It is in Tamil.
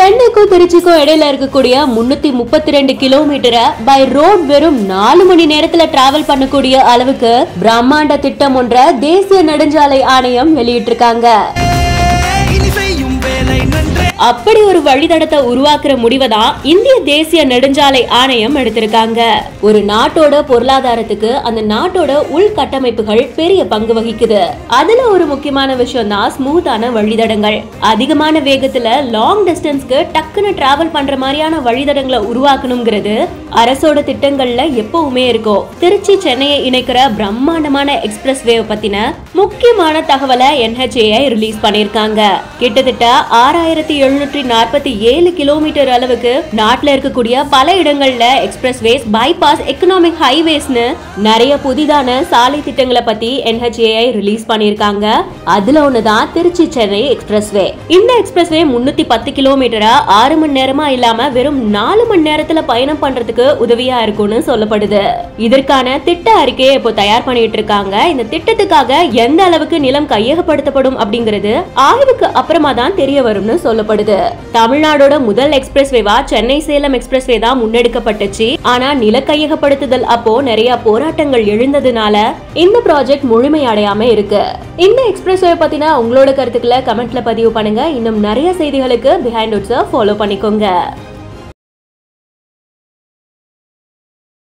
சென்னைக்கும் திருச்சிக்கும் இடையில இருக்கக்கூடிய முன்னூத்தி முப்பத்தி ரெண்டு கிலோமீட்டரை பை ரோட் வெறும் நாலு மணி நேரத்துல டிராவல் பண்ணக்கூடிய அளவுக்கு பிரம்மாண்ட திட்டம் ஒன்றை தேசிய நெடுஞ்சாலை ஆணையம் வெளியிட்டிருக்காங்க இனி செய்யும் வேலை நன்றே அப்படி ஒரு வழித்தடத்தை உருவாக்குற முடிவை தான் இந்திய தேசிய நெடுஞ்சாலை ஆணையம் எடுத்திருக்காங்க ஒரு நாட்டோட பொருளாதாரத்துக்கு அந்த நாட்டோட உள்கட்டமைப்புகள் பெரிய பங்கு வகிக்குது அதுல ஒரு முக்கியமான விஷயம் தான் ஸ்மூத்தான வழித்தடங்கள் அதிகமான வேகத்துல லாங் டிஸ்டன்ஸ்க்கு டக்குன்னு டிராவல் பண்ற மாதிரியான வழித்தடங்களை உருவாக்கணுங்கிறது அரசோட திட்டங்கள்ல எப்பவுமே இருக்கும் திருச்சி சென்னையை இணைக்கிற பிரம்மாண்டமான எக்ஸ்பிரஸ் வேவ் பத்தின முக்கியமான தகவலை NHAI ரிலீஸ் பண்ணிருக்காங்க கிட்டத்தட்ட ஆறாயிரத்தி எழுநூற்றி நாற்பத்தி ஏழு கிலோமீட்டர் அளவுக்கு நாட்டுல இருக்கக்கூடிய பல இடங்கள்ல எக்ஸ்பிரஸ் வேஸ் பைபாஸ் எக்கனாமிக் ஹைவேஸ்னு நிறைய புதிதான சாலை திட்டங்களை பத்தி NHAI ரிலீஸ் பண்ணிருக்காங்க அதுல ஒண்ணுதான் திருச்சி சென்னை எக்ஸ்பிரஸ் வே இந்த எக்ஸ்பிரஸ் வே முன்னூத்தி பத்து கிலோமீட்டரா ஆறு மணி நேரமா இல்லாம வெறும் நாலு மணி நேரத்துல பயணம் பண்றதுக்கு உதவியா இருக்கும்னு சொல்லப்படுது இதற்கான திட்ட அறிக்கையை இப்போ தயார் பண்ணிட்டு இருக்காங்க இந்த திட்டத்துக்காக எந்த அளவுக்கு நிலம் கையகப்படுத்தப்படும் அப்படிங்கிறது ஆய்வுக்கு அப்புறமா தான் தெரிய வரும்னு சொல்லப்படுது தமிழ்நாடோட முதல் எக்ஸ்பிரஸ் வேவா சென்னை சேலம் எக்ஸ்பிரஸ் வே தான் முன்னெடுக்கப்பட்டுச்சு ஆனா நில கையகப்படுத்துதல் அப்போ நிறைய போராட்டங்கள் எழுந்ததுனால இந்த ப்ராஜெக்ட் முழுமையடையாம இருக்கு இந்த எக்ஸ்பிரஸ் வே பத்தின உங்களோட கருத்துக்களை கமெண்ட்ல பதிவு பண்ணுங்க இன்னும் நிறைய செய்திகளுக்கு பிஹைண்ட் ஃபாலோ பண்ணிக்கோங்க